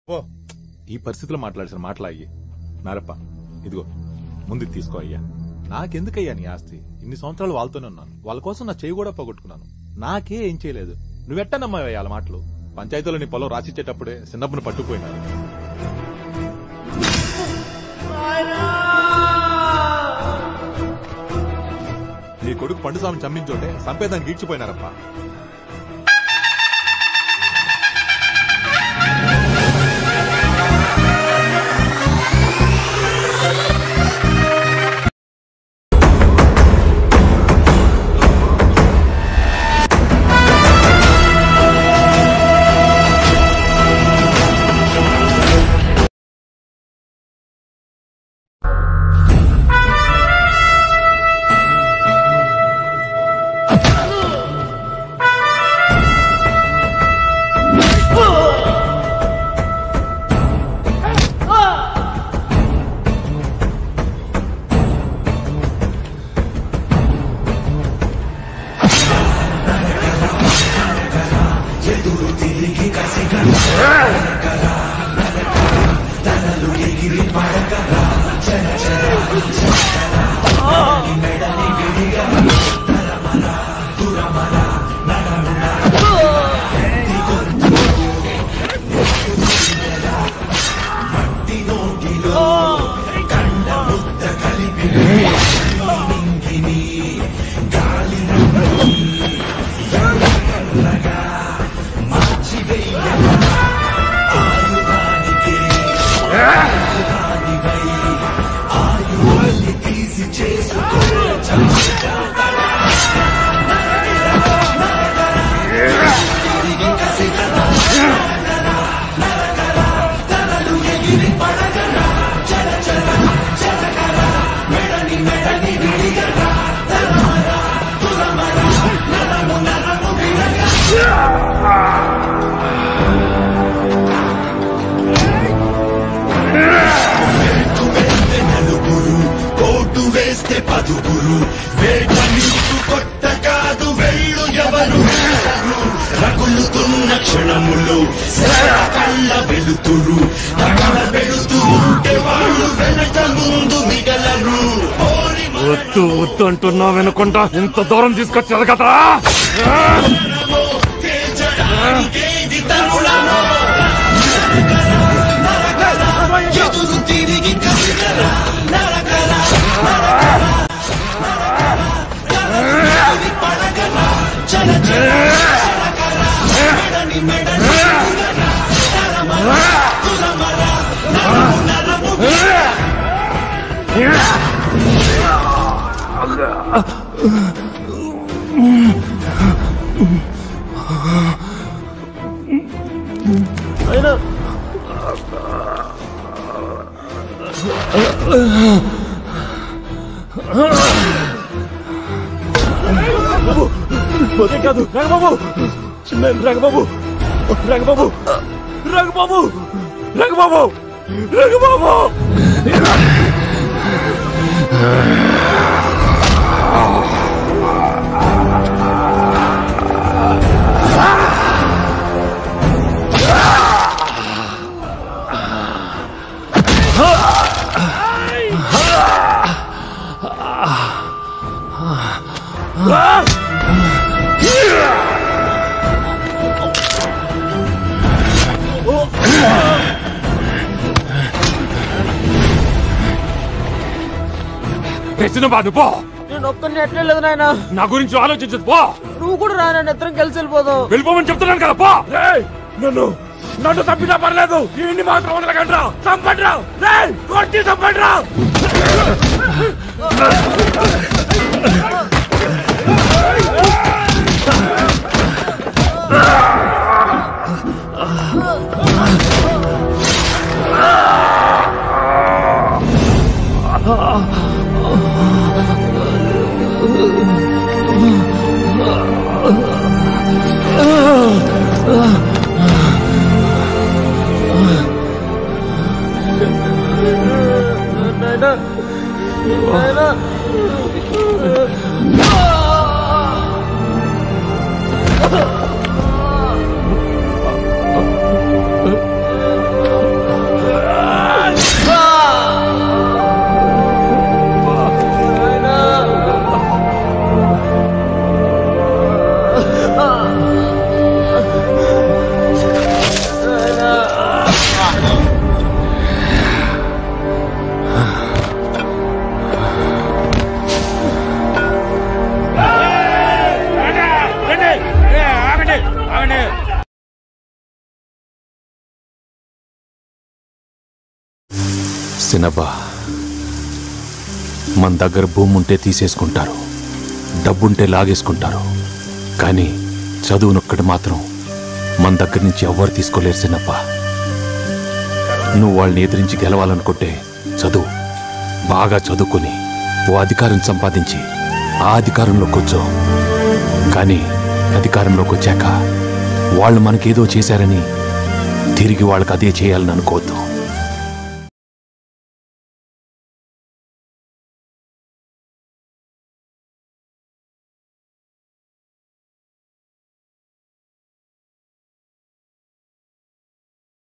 ఓ ఈ పరిస్థితిలో మాట్లాడాల్సిన మాట్లాడి నారప్ప ఇదిగో ముందు తీసుకో అయ్యా నాకెందుకయ్యా నీ ఆస్తి ఇన్ని సంవత్సరాలు వాళ్ళతోనే ఉన్నాను వాళ్ళ కోసం నా చేయి కూడా పోగొట్టుకున్నాను నాకే ఏం చేయలేదు నువ్వెట్టనమ్మా వాళ్ళ మాటలు పంచాయతీలో నీ పొలం రాసిచ్చేటప్పుడే చిన్నప్పును పట్టుకుపోయినారు నీ కొడుకు పండు స్వామిని చంపించోటే సంపేదానికి ఈడ్చిపోయినారప్ప కోటు వేస్తే పదుగురు వేట నీకు కొట్ట కాదు వెళ్ళు ఎవరు వెళ్ళరు. రగులుతున్న క్షణములు శర కళ్ళ వెలుతురు తగల వెళుతూ ఉంటే వాళ్ళు వెనక ముందు మిగలరు ఓరి వద్దు వద్దు అంటున్నా వినకుండా ఇంత దూరం తీసుకొచ్చారు కదా మనమో తేజడానికేది తరుణమో ఎదురు తిరిగి కసిగరా నరకరా నరకరా పడగరా చల చల చలకరా మెడని మెడని కురరా తరమరా తురమరా నరము నరము అదే కాదు రంగబాబు రంగబాబు రంగబాబు రంగబాబు రంగబాబు రంగబాబు తెచ్చిన బాధ పో నేను ఒక్కరిని ఎట్లేదు నాయన నా గురించి ఆలోచించదు పో నువ్వు కూడా రా నన్ను ఇద్దరం కలిసి వెళ్ళిపోదాం వెళ్ళిపోమని చెప్తున్నాను కదా పో రేయ్, నన్ను నన్ను తప్పినా పర్లేదు ఈయన్ని మాత్రం వదలకండ్రా చంపండ్రా రేయ్, కొట్టి చంపండ్రా నాయనా నాయనా సినబ్బా మన దగ్గర భూమి ఉంటే తీసేసుకుంటారు డబ్బుంటే లాగేసుకుంటారు కానీ చదువునొక్కటి మాత్రం మన దగ్గర నుంచి ఎవ్వరు తీసుకోలేరు సినప్ప నువ్వు వాళ్ళని ఎదిరించి గెలవాలనుకుంటే చదువు బాగా చదువుకొని ఓ అధికారం సంపాదించి ఆ అధికారంలో కూర్చో కానీ అధికారంలోకి వచ్చాక వాళ్ళు మనకేదో చేశారని తిరిగి వాళ్ళకి అదే చేయాలని అనుకోవద్దు